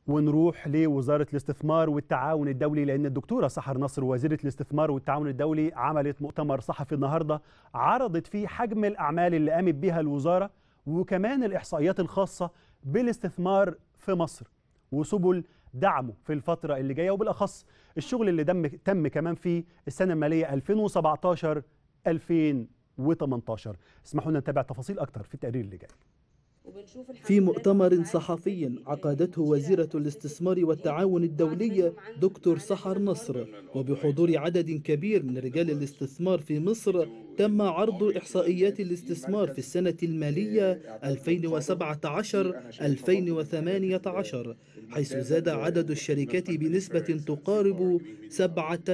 ونروح لوزارة الاستثمار والتعاون الدولي لأن الدكتورة سحر نصر وزيرة الاستثمار والتعاون الدولي عملت مؤتمر صحفي النهاردة عرضت فيه حجم الأعمال اللي قامت بها الوزارة وكمان الإحصائيات الخاصة بالاستثمار في مصر وسبل دعمه في الفترة اللي جاية وبالأخص الشغل اللي دم تم كمان في السنة المالية 2017 2018 اسمحوا لنا نتابع تفاصيل أكتر في التقرير اللي جاي في مؤتمر صحفي عقدته وزيرة الاستثمار والتعاون الدولي دكتور سحر نصر وبحضور عدد كبير من رجال الاستثمار في مصر تم عرض إحصائيات الاستثمار في السنة المالية 2017-2018 حيث زاد عدد الشركات بنسبة تقارب 27%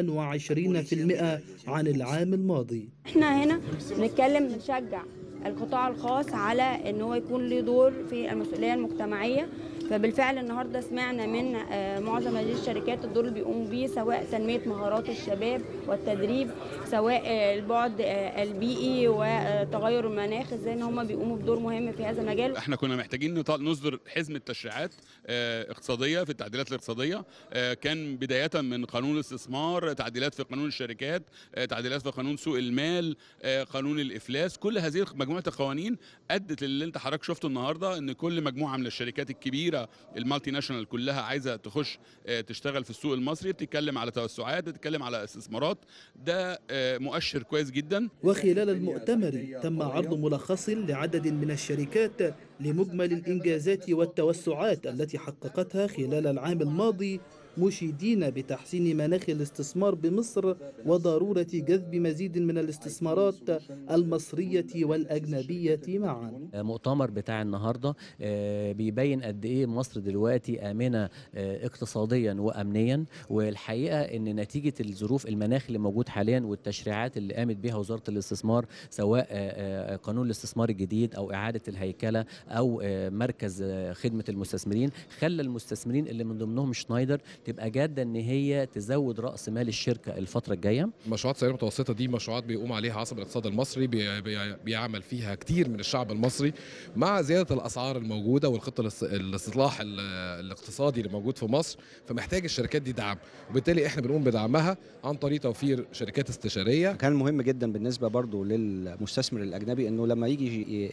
عن العام الماضي احنا هنا بنتكلم بنشجع القطاع الخاص على ان هو يكون له دور في المسؤوليه المجتمعيه فبالفعل النهارده سمعنا من معظم هذه الشركات الدور اللي بيقوموا بيه سواء تنميه مهارات الشباب والتدريب سواء البعد البيئي وتغير المناخ ازاي ان هم بيقوموا بدور مهم في هذا المجال احنا كنا محتاجين نصدر حزمه تشريعات اقتصاديه في التعديلات الاقتصاديه كان بدايه من قانون الاستثمار تعديلات في قانون الشركات تعديلات في قانون سوق المال قانون الافلاس كل هذه مجموعه القوانين ادت للي انت حضرتك شفته النهارده ان كل مجموعه من الشركات الكبيره المالتي ناشونال كلها عايزه تخش تشتغل في السوق المصري بتتكلم على توسعات بتتكلم على استثمارات ده مؤشر كويس جدا وخلال المؤتمر تم عرض ملخص لعدد من الشركات لمجمل الإنجازات والتوسعات التي حققتها خلال العام الماضي مشيدين بتحسين مناخ الاستثمار بمصر وضرورة جذب مزيد من الاستثمارات المصرية والأجنبية معا مؤتمر بتاع النهاردة بيبين قد إيه مصر دلوقتي آمنة اقتصاديا وأمنيا والحقيقة أن نتيجة الظروف المناخ اللي موجود حاليا والتشريعات اللي قامت بها وزارة الاستثمار سواء قانون الاستثمار الجديد أو إعادة الهيكلة أو مركز خدمة المستثمرين خلى المستثمرين اللي من ضمنهم شنايدر تبقى جاده ان هي تزود راس مال الشركه الفتره الجايه مشروعات صغيره متوسطه دي مشروعات بيقوم عليها عصب الاقتصاد المصري بي بي بيعمل فيها كتير من الشعب المصري مع زياده الاسعار الموجوده والخطه الاصلاح الاقتصادي اللي موجود في مصر فمحتاج الشركات دي دعم وبالتالي احنا بنقوم بدعمها عن طريق توفير شركات استشاريه كان مهم جدا بالنسبه برضو للمستثمر الاجنبي انه لما يجي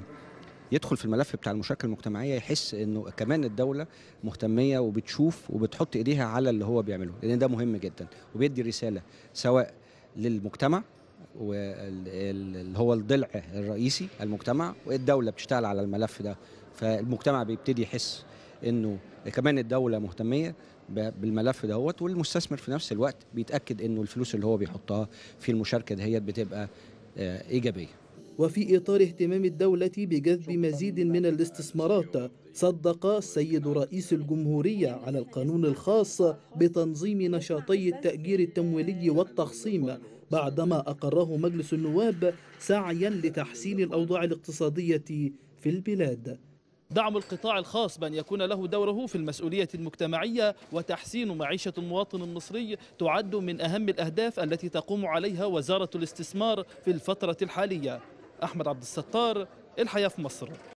يدخل في الملف بتاع المشاركه المجتمعيه يحس انه كمان الدوله مهتميه وبتشوف وبتحط ايديها على اللي هو بيعمله لان ده مهم جدا وبيدي رساله سواء للمجتمع واللي هو الضلع الرئيسي المجتمع والدوله بتشتغل على الملف ده فالمجتمع بيبتدي يحس انه كمان الدوله مهتميه بالملف دهوت والمستثمر في نفس الوقت بيتاكد انه الفلوس اللي هو بيحطها في المشاركه دهيت بتبقى ايجابيه وفي إطار اهتمام الدولة بجذب مزيد من الاستثمارات صدق السيد رئيس الجمهورية على القانون الخاص بتنظيم نشاطي التأجير التمويلي والتخصيم بعدما أقره مجلس النواب سعيا لتحسين الأوضاع الاقتصادية في البلاد دعم القطاع الخاص بأن يكون له دوره في المسؤولية المجتمعية وتحسين معيشة المواطن المصري تعد من أهم الأهداف التي تقوم عليها وزارة الاستثمار في الفترة الحالية أحمد عبد الستار الحياة في مصر